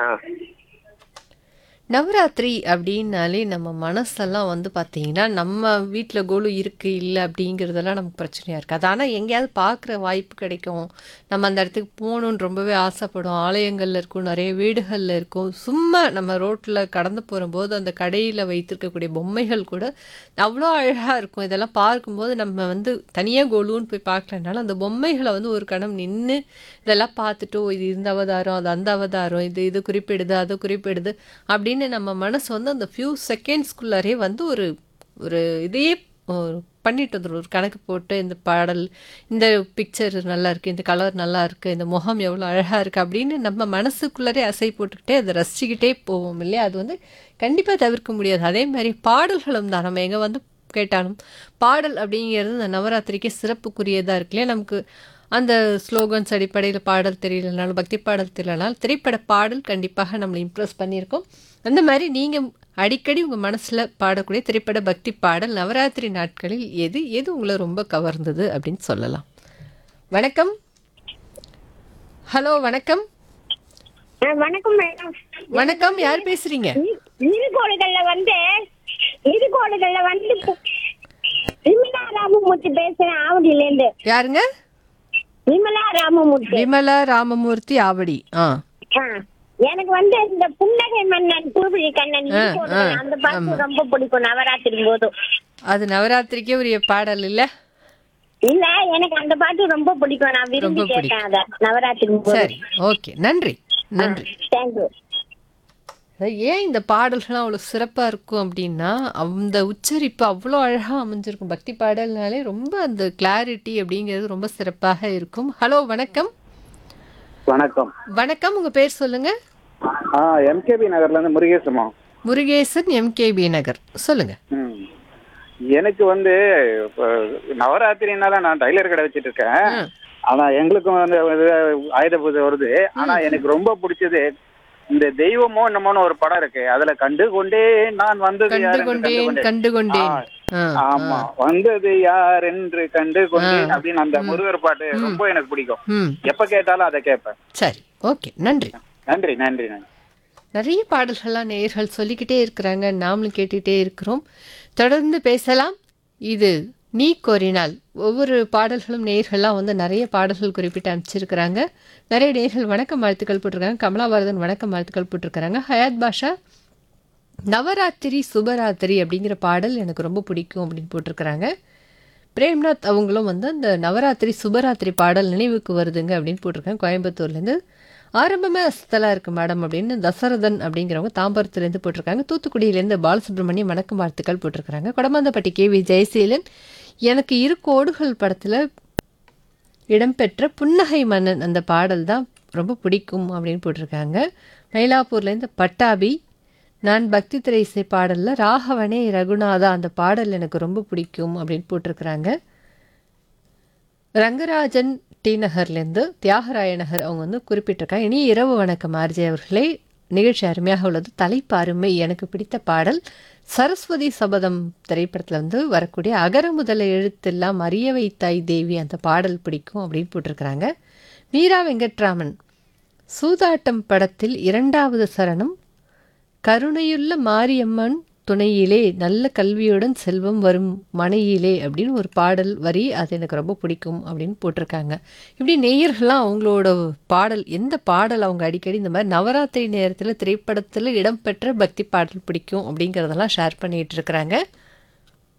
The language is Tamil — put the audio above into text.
ஆ நவராத்திரி அப்படின்னாலே நம்ம மனசெல்லாம் வந்து பார்த்தீங்கன்னா நம்ம வீட்டில் கோலு இருக்குது இல்லை அப்படிங்கிறதெல்லாம் நமக்கு பிரச்சனையாக இருக்காது ஆனால் எங்கேயாவது பார்க்குற வாய்ப்பு கிடைக்கும் நம்ம அந்த இடத்துக்கு போகணுன்னு ரொம்பவே ஆசைப்படும் ஆலயங்களில் இருக்கும் நிறைய வீடுகளில் இருக்கும் சும்மா நம்ம ரோட்டில் கடந்து போகும்போது அந்த கடையில் வைத்திருக்கக்கூடிய பொம்மைகள் கூட அவ்வளோ அழகாக இருக்கும் இதெல்லாம் பார்க்கும்போது நம்ம வந்து தனியாக கோலுன்னு போய் பார்க்கலனாலும் அந்த பொம்மைகளை வந்து ஒரு கணம் நின்று இதெல்லாம் பார்த்துட்டு "ஓ, இது இந்த அவதாரம் அது அந்த அவதாரம் இது இது குறிப்பிடுது அது குறிப்பிடுது அப்படின்னு நம்ம மனசு வந்து அந்த ஃபியூ செகண்ட்ஸ்குள்ளாரே வந்து ஒரு ஒரு இதையே ஒரு பண்ணிட்டு வந்துடும் ஒரு கணக்கு போட்டு இந்த பாடல் இந்த பிக்சர் நல்லா இருக்கு இந்த கலர் நல்லா இருக்கு இந்த முகம் எவ்வளோ அழகா இருக்கு அப்படின்னு நம்ம மனசுக்குள்ளாரே அசை போட்டுக்கிட்டே அதை ரசிச்சுக்கிட்டே போவோம் இல்லையா அது வந்து கண்டிப்பாக தவிர்க்க முடியாது அதே மாதிரி பாடல்களும் தான் நம்ம எங்கே வந்து கேட்டாலும் பாடல் அப்படிங்கிறது இந்த நவராத்திரிக்கு சிறப்புக்குரியதாக இருக்கு இல்லையா நமக்கு அந்த ஸ்லோகன்ஸ் அடிப்படையில் பாடல் தெரியலனாலும் பக்தி பாடல் தெரியலனாலும் திரைப்பட பாடல் கண்டிப்பாக நம்மளை இம்ப்ரெஸ் பண்ணியிருக்கோம் அந்த மாதிரி நீங்கள் அடிக்கடி உங்கள் மனசில் பாடக்கூடிய திரைப்பட பக்தி பாடல் நவராத்திரி நாட்களில் எது எது உங்களை ரொம்ப கவர்ந்தது அப்படின்னு சொல்லலாம் வணக்கம் ஹலோ வணக்கம் ஆ, வணக்கம் மேடம் வணக்கம் யார் பேசுறீங்க இருகோடுகள்ல வந்து இருகோடுகள்ல வந்து விமலா ராமமூர்த்தி பேசுறேன் ஆவடியில இருந்து யாருங்க விமலா ராமமூர்த்தி விமலா ராமமூர்த்தி ஆவடி ஆ ஆ, எனக்கு வந்து இந்த புன்னகை மன்னன் பூவிழி கண்ணன் இருகோடுகள் அந்த பாட்டு ரொம்ப பிடிக்கும் நவராத்திரி போதும் அது நவராத்திரிக்கே உரிய பாடல் இல்லை இல்ல எனக்கு அந்த பாட்டு ரொம்ப பிடிக்கும் நான் விரும்பி ரொம்ப கேட்டேன் அத நவராத்திரி போது சரி ஓகே நன்றி நன்றி தேங்க்யூ அதாவது ஏன் இந்த பாடல்கள்லாம் அவ்வளோ சிறப்பாக இருக்கும் அப்படின்னா அந்த உச்சரிப்பு அவ்வளோ அழகாக அமைஞ்சிருக்கும் பக்தி பாடல்னாலே ரொம்ப அந்த கிளாரிட்டி அப்படிங்கிறது ரொம்ப சிறப்பாக இருக்கும் ஹலோ வணக்கம் வணக்கம் வணக்கம் உங்கள் பேர் சொல்லுங்கள் ஆ எம்கேபி நகர்ல இருந்து முருகேசமா முருகேசன் எம்கேபி நகர் சொல்லுங்கள் ம் எனக்கு வந்து இப்போ நவராத்திரினால நான் டைலர் கடை வச்சிட்டு இருக்கேன் ஆனா எங்களுக்கும் வந்து இது ஆயுத பூஜை வருது ஆனா எனக்கு ரொம்ப பிடிச்சது இந்த தெய்வமோ என்னமோன்னு ஒரு படம் இருக்கு அதுல கண்டு கொண்டே நான் வந்தது கண்டு யார் என்று கொண்டேன் கண்டு கண்டு கொண்டேன் ஆ, ஆமா வந்தது யார் என்று கண்டு கொண்டேன் அப்படின்னு அந்த முருகர் பாட்டு ரொம்ப எனக்கு பிடிக்கும் ம் எப்ப கேட்டாலும் அதை கேட்பேன் சரி ஓகே நன்றி நன்றி நன்றி நன்றி நிறைய பாடல்கள்லாம் நேயர்கள் சொல்லிக்கிட்டே இருக்கிறாங்க நாமளும் கேட்டுகிட்டே இருக்கிறோம் தொடர்ந்து பேசலாம் இது நீ கோரினால் ஒவ்வொரு பாடல்களும் நேயர்கள்லாம் வந்து நிறைய பாடல்கள் குறிப்பிட்டு அனுப்பிச்சிருக்கிறாங்க நிறைய நேயர்கள் வணக்கம் வாழ்த்துக்கள் போட்டிருக்காங்க கமலாபாரதன் வணக்கம் வாழ்த்துக்கள் போட்டிருக்கிறாங்க ஹயாத் பாஷா நவராத்திரி சுபராத்திரி அப்படிங்கிற பாடல் எனக்கு ரொம்ப பிடிக்கும் அப்படின்னு போட்டிருக்கிறாங்க பிரேம்நாத் அவங்களும் வந்து அந்த நவராத்திரி சுபராத்திரி பாடல் நினைவுக்கு வருதுங்க அப்படின்னு போட்டிருக்காங்க கோயம்புத்தூர்லேருந்து ஆரம்பமே அஸ்தலாக இருக்கு மேடம் அப்படின்னு தசரதன் அப்படிங்கிறவங்க தாம்பரத்துலேருந்து போட்டிருக்காங்க தூத்துக்குடியிலேருந்து பாலசுப்ரமணியம் வணக்கம் வாழ்த்துக்கள் போட்டிருக்கிறாங்க கொடமாந்தப்பட்டி கே வி ஜெயசீலன் எனக்கு இரு கோடுகள் படத்தில் இடம்பெற்ற புன்னகை மன்னன் அந்த பாடல் தான் ரொம்ப பிடிக்கும் அப்படின்னு போட்டிருக்காங்க மயிலாப்பூர்லேருந்து பட்டாபி நான் பக்தி திரை இசை பாடலில் ராகவனே ரகுநாதா அந்த பாடல் எனக்கு ரொம்ப பிடிக்கும் அப்படின்னு போட்டிருக்கிறாங்க ரங்கராஜன் டி நகர்லேருந்து தியாகராய நகர் அவங்க வந்து குறிப்பிட்டிருக்காங்க இனி இரவு வணக்கம் ஆர்ஜே அவர்களே நிகழ்ச்சி அருமையாக உள்ளது தலைப்பு அருமை எனக்கு பிடித்த பாடல் சரஸ்வதி சபதம் திரைப்படத்தில் வந்து வரக்கூடிய அகர முதல எழுத்தெல்லாம் அறிய வைத்தாய் தேவி அந்த பாடல் பிடிக்கும் அப்படின்னு போட்டிருக்கிறாங்க மீரா வெங்கட்ராமன் சூதாட்டம் படத்தில் இரண்டாவது சரணம் கருணையுள்ள மாரியம்மன் துணையிலே நல்ல கல்வியுடன் செல்வம் வரும் மனையிலே அப்படின்னு ஒரு பாடல் வரி அது எனக்கு ரொம்ப பிடிக்கும் அப்படின்னு போட்டிருக்காங்க இப்படி நேயர்கள்லாம் அவங்களோட பாடல் எந்த பாடல் அவங்க அடிக்கடி இந்த மாதிரி நவராத்திரி நேரத்தில் திரைப்படத்தில் இடம்பெற்ற பக்தி பாடல் பிடிக்கும் அப்படிங்கிறதெல்லாம் ஷேர் பண்ணிட்டு இருக்கிறாங்க